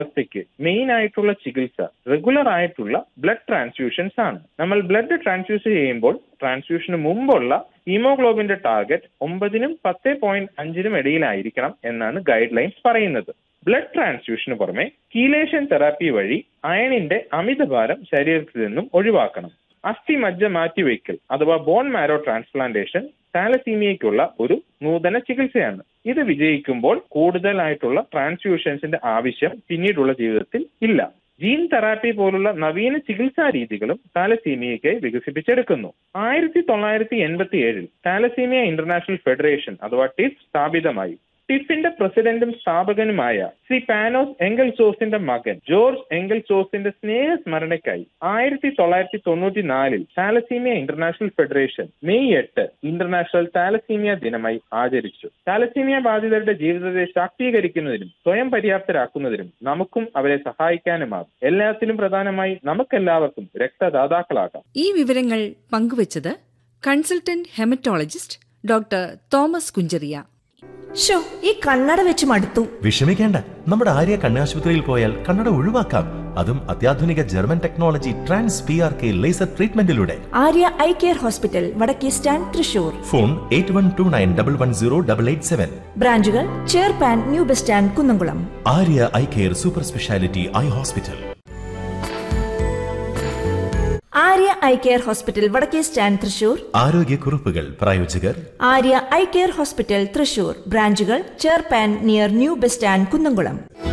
അവസ്ഥയ്ക്ക് മെയിൻ ആയിട്ടുള്ള ചികിത്സ റെഗുലർ ആയിട്ടുള്ള ബ്ലഡ് ട്രാൻസ്ഫ്യൂഷൻസ് ആണ് നമ്മൾ ബ്ലഡ് ട്രാൻസ്ഫ്യൂസ് ചെയ്യുമ്പോൾ ട്രാൻസ്ഫ്യൂഷന് മുമ്പുള്ള ഹീമോഗ്ലോബിന്റെ ടാർഗറ്റ് ഒമ്പതിനും പത്ത് പോയിന്റ് അഞ്ചിനും ഇടയിലായിരിക്കണം എന്നാണ് ഗൈഡ് ലൈൻസ് പറയുന്നത് ബ്ലഡ് ട്രാൻസ്ഫ്യൂഷന് പുറമെ കീലേഷൻ തെറാപ്പി വഴി അയണിന്റെ അമിതഭാരം ശരീരത്തിൽ നിന്നും ഒഴിവാക്കണം അസ്ഥി മജ്ജ മാറ്റിവെക്കൽ അഥവാ ബോൺ മാരോ ട്രാൻസ്പ്ലാന്റേഷൻ താലസീമിയയ്ക്കുള്ള ഒരു നൂതന ചികിത്സയാണ് ഇത് വിജയിക്കുമ്പോൾ കൂടുതലായിട്ടുള്ള ട്രാൻസ്ഫ്യൂഷൻസിന്റെ ആവശ്യം പിന്നീടുള്ള ജീവിതത്തിൽ ഇല്ല ജീൻ തെറാപ്പി പോലുള്ള നവീന ചികിത്സാ രീതികളും താലസീമിയയ്ക്കായി വികസിപ്പിച്ചെടുക്കുന്നു ആയിരത്തി തൊള്ളായിരത്തി എൺപത്തി ഏഴിൽ താലസീമിയ ഇന്റർനാഷണൽ ഫെഡറേഷൻ അഥവാ ടിഫ് സ്ഥാപിതമായി ടിഫിന്റെ പ്രസിഡന്റും സ്ഥാപകനുമായ ശ്രീ പാനോസ് എങ്കൽസോസിന്റെ മകൻ ജോർജ് എങ്കൽസോസിന്റെ സ്നേഹസ്മരണയ്ക്കായി ആയിരത്തി തൊള്ളായിരത്തി തൊണ്ണൂറ്റി നാലിൽ താലസീമിയ ഇന്റർനാഷണൽ ഫെഡറേഷൻ മെയ് എട്ട് ഇന്റർനാഷണൽ താലസീമിയ ദിനമായി ആചരിച്ചു താലസീമിയ ബാധിതരുടെ ജീവിതത്തെ ശാക്തീകരിക്കുന്നതിനും സ്വയം പര്യാപ്തരാക്കുന്നതിനും നമുക്കും അവരെ സഹായിക്കാനുമാകും എല്ലാത്തിലും പ്രധാനമായി നമുക്കെല്ലാവർക്കും രക്തദാതാക്കളാകാം ഈ വിവരങ്ങൾ പങ്കുവച്ചത് consultant hematologist doctor Thomas Kunjaria ഷോ ഈ കണ്ണട വെച്ച് മടുത്തു വിഷമിക്കേണ്ട നമ്മുടെ ആര്യ കണ്ണാശുപത്രിയിൽ പോയാൽ കണ്ണട ഒഴിവാക്കാം അതും അത്യാധുനിക German technology trans P R K laser ട്രീറ്റ്മെന്റിലൂടെ Arya eye care hospital Vadakke stand Thrissur phone eight one two nine double one zero double eight seven ബ്രാഞ്ചുകൾ ചേർപ്പാൻ new bus stand Kunnamkulam Arya eye care super speciality eye hospital Arya eye care hospital Vadakke stand Thrissur ആരോഗ്യക്കുറിപ്പുകൾ പ്രായോജകർ Arya eye care hospital Thrissur ബ്രാഞ്ചുകൾ ചേർപ്പാൻ near new bus stand Kunnamkulam